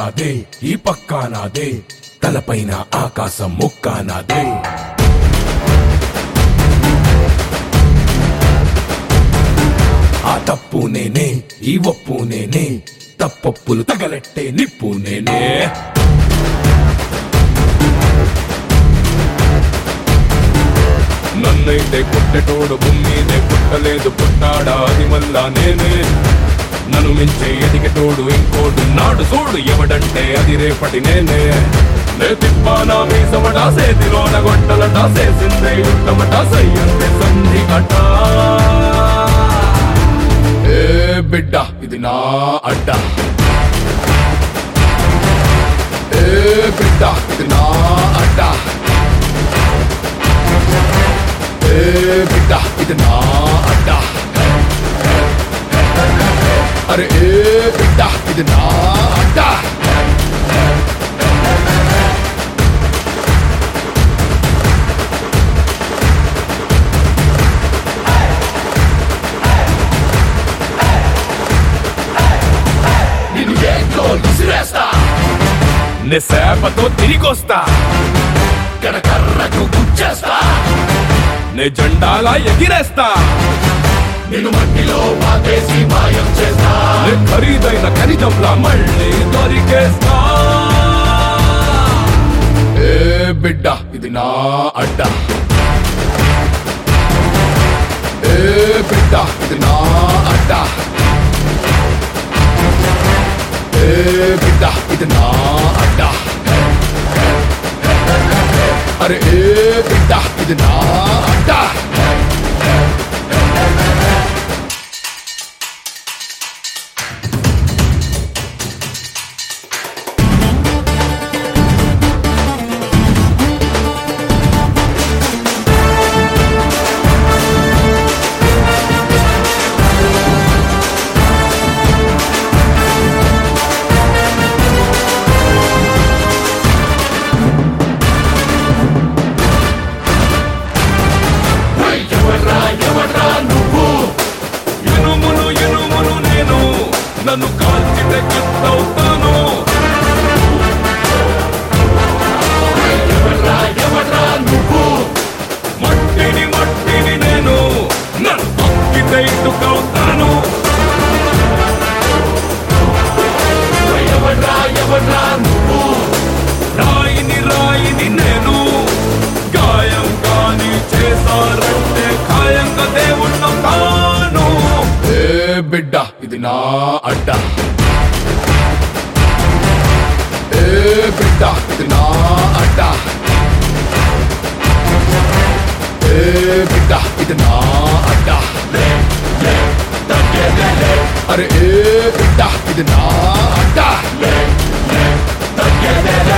నాదే ఈ పక్కా నాదే తలపైన ఆకాశం ముక్క నాదే ఆ తప్పు నేనే ఈ ఒప్పు నేనే తప్పప్పులు తగలెట్టే నిప్పు నేనే నన్నైతే పుట్టెటోడు భూమిదే పుట్టలేదు పుట్టాడా అది మళ్ళా నేనే నన్ను మించే ఎదిగేటోడు ఇంకోడు నాడు చూడు ఎవడంటే అది రేపటి నేనే నే తిప్పానా మీసమట సేతిలోన గొట్టలట సేసిందే యుద్ధమట సయ్యంతే సంధి అట ఏ బిడ్డ ఇది నా అడ్డ ఏ బిడ్డ ఇది నా అడ్డ ఏ బిడ్డ ఇది నా అడ్డ అరే ఏ బిడ్డ ఇది నా అడ్డ నిన్ను ఏంట్లో విసిరేస్తా నే సేపతో తిరిగొస్తా కరకర్రకు గుచ్చేస్తా నే జెండాలా ఎగిరేస్తా నిన్ను మట్టిలో పాతేసి మాయం చేస్తా నే ఖరీదైన ఖనిజంలా మళ్ళీ దొరికేస్తా ఏ బిడ్డ ఇది నా అడ్డ ఏ బిడ్డ ఇది నా అడ్డ ఏ బిడ్డ ఇది నా అడ్డ అరే ఏ బిడ్డ ఇది నా అడ్డ ఎవర్రా ఎవర్రా నువ్వు ఎనుమును ఎనుమును నేను నన్ను కాల్చితే కత్తవుతాను ఎవర్రా ఎవర్రా నువ్వు మట్టిని మట్టిని నేను నన్ను తొక్కితే ఇటుకవుతాను ఎవర్రా ఎవర్రా నువ్వు రాయిని రాయిని నేను గాయం కాని చేశారంటే ఖాయంగా దేవుణ్ణవుతాను ఏ బిడ్డ ఇది నా అడ్డ ఏ బిడ్డ ఇది నా అడ్డ ఏ బిడ్డ ఇది నా అడ్డ అరే ఏ బిడ్డ ఇది నా అడ్డ